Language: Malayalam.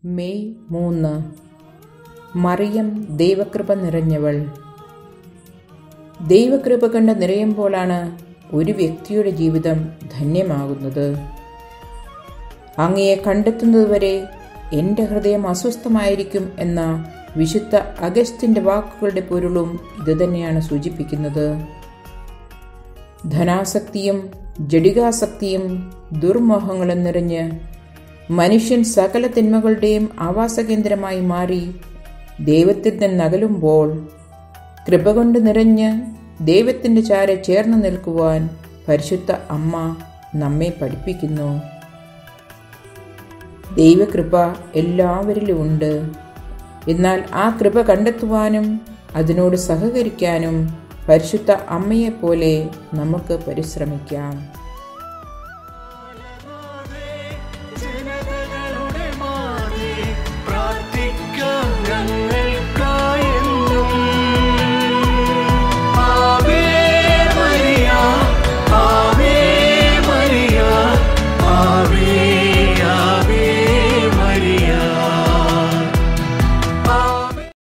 മെയ് മൂന്ന് മറിയം ദൈവകൃപ നിറഞ്ഞവൾ ദൈവകൃപ കണ്ട് നിറയുമ്പോഴാണ് ഒരു വ്യക്തിയുടെ ജീവിതം ധന്യമാകുന്നത് അങ്ങയെ കണ്ടെത്തുന്നതുവരെ എൻ്റെ ഹൃദയം അസ്വസ്ഥമായിരിക്കും എന്ന വിശുദ്ധ അഗസ്റ്റിൻ്റെ വാക്കുകളുടെ പൊരുളും ഇതുതന്നെയാണ് സൂചിപ്പിക്കുന്നത് ധനാസക്തിയും ജഡികാസക്തിയും ദുർമോഹങ്ങളും നിറഞ്ഞ് മനുഷ്യൻ സകല തിന്മകളുടെയും ആവാസകേന്ദ്രമായി മാറി ദൈവത്തിൽ നിന്നകലുമ്പോൾ കൃപ കൊണ്ട് നിറഞ്ഞ് ദൈവത്തിൻ്റെ ചാരെ ചേർന്ന് നിൽക്കുവാൻ പരിശുദ്ധ അമ്മ നമ്മെ പഠിപ്പിക്കുന്നു ദൈവകൃപ എല്ലാവരിലും ഉണ്ട് എന്നാൽ ആ കൃപ കണ്ടെത്തുവാനും അതിനോട് സഹകരിക്കാനും പരിശുദ്ധ അമ്മയെപ്പോലെ നമുക്ക് പരിശ്രമിക്കാം